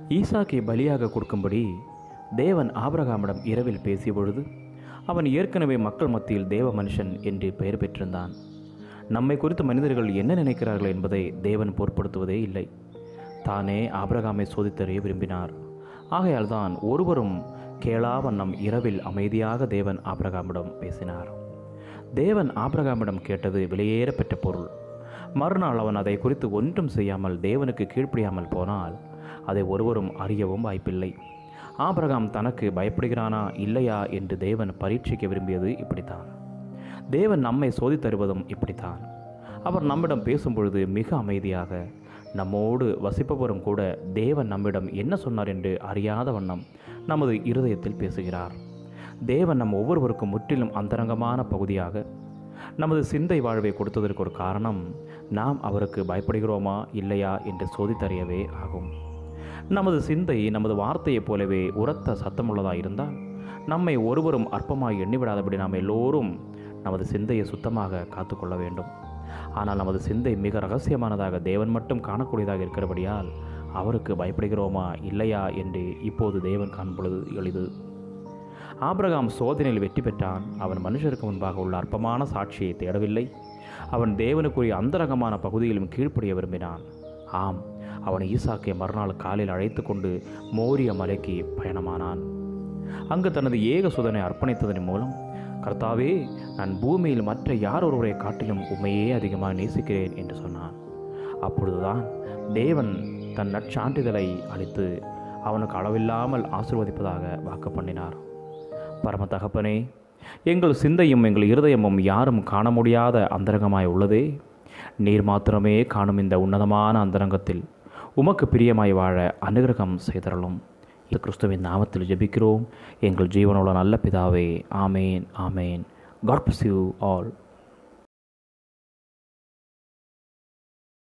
ஈசாக்கை பலியாக கொடுக்கும்படி தேவன் ஆபிரகாமிடம் இரவில் பேசிய பொழுது அவன் ஏற்கனவே மக்கள் மத்தியில் தேவ மனுஷன் என்று பெயர் பெற்றிருந்தான் நம்மை குறித்து மனிதர்கள் என்ன நினைக்கிறார்கள் என்பதை தேவன் பொருட்படுத்துவதே இல்லை தானே ஆபிரகாமை சோதித்தறிய விரும்பினார் ஆகையால் தான் ஒருவரும் கேளா வண்ணம் இரவில் அமைதியாக தேவன் ஆபிரகாமிடம் பேசினார் தேவன் ஆபிரகாமிடம் கேட்டது வெளியேற பெற்ற பொருள் மறுநாள் அவன் அதை குறித்து ஒன்றும் செய்யாமல் தேவனுக்கு கீழ்ப்படியாமல் போனால் அதை ஒருவரும் அறியவும் வாய்ப்பில்லை ஆபிரகாம் தனக்கு பயப்படுகிறானா இல்லையா என்று தேவன் பரீட்சிக்க விரும்பியது இப்படித்தான் தேவன் நம்மை சோதித்தருவதும் இப்படித்தான் அவர் நம்மிடம் பேசும்பொழுது மிக அமைதியாக நம்மோடு வசிப்பவரும் கூட தேவன் நம்மிடம் என்ன சொன்னார் என்று அறியாத வண்ணம் நமது இருதயத்தில் பேசுகிறார் தேவன் நம் ஒவ்வொருவருக்கும் முற்றிலும் அந்தரங்கமான பகுதியாக நமது சிந்தை வாழ்வை கொடுத்ததற்கு ஒரு காரணம் நாம் அவருக்கு பயப்படுகிறோமா இல்லையா என்று சோதித்தறியவே ஆகும் நமது சிந்தை நமது வார்த்தையைப் போலவே உரத்த சத்தமுள்ளதாக இருந்தால் நம்மை ஒருவரும் அற்பமாய் எண்ணிவிடாதபடி நாம் எல்லோரும் நமது சிந்தையை சுத்தமாக காத்துக்கொள்ள வேண்டும் ஆனால் நமது சிந்தை மிக ரகசியமானதாக தேவன் மட்டும் காணக்கூடியதாக இருக்கிறபடியால் அவருக்கு பயப்படுகிறோமா இல்லையா என்று இப்போது தேவன் காண்பொழுது எளிது ஆபிரகாம் சோதனையில் வெற்றி பெற்றான் அவன் மனுஷருக்கு முன்பாக உள்ள அற்பமான சாட்சியை தேடவில்லை அவன் தேவனுக்குரிய அந்தரங்கமான பகுதியிலும் கீழ்ப்படிய விரும்பினான் ஆம் அவன் ஈசாக்கை மறுநாள் காலையில் அழைத்து கொண்டு மோரிய மலைக்கு பயணமானான் அங்கு தனது ஏக சுதனை அர்ப்பணித்ததன் மூலம் கர்த்தாவே நான் பூமியில் மற்ற யார் ஒருவரை காட்டிலும் உண்மையே அதிகமாக நேசிக்கிறேன் என்று சொன்னான் அப்பொழுதுதான் தேவன் தன் நற்சான்றிதழை அளித்து அவனுக்கு அளவில்லாமல் ஆசிர்வதிப்பதாக வாக்கு பண்ணினார் பரம தகப்பனே எங்கள் சிந்தையும் எங்கள் இருதயமும் யாரும் காண முடியாத அந்தரங்கமாய் உள்ளதே நீர் மாத்திரமே காணும் இந்த உன்னதமான அந்தரங்கத்தில் உமக்கு பிரியமாய் வாழ அனுகிரகம் செய்தரலும் இது கிறிஸ்துவின் நாமத்தில் ஜெபிக்கிறோம் எங்கள் ஜீவனுள்ள நல்ல பிதாவே amen amen God bless you all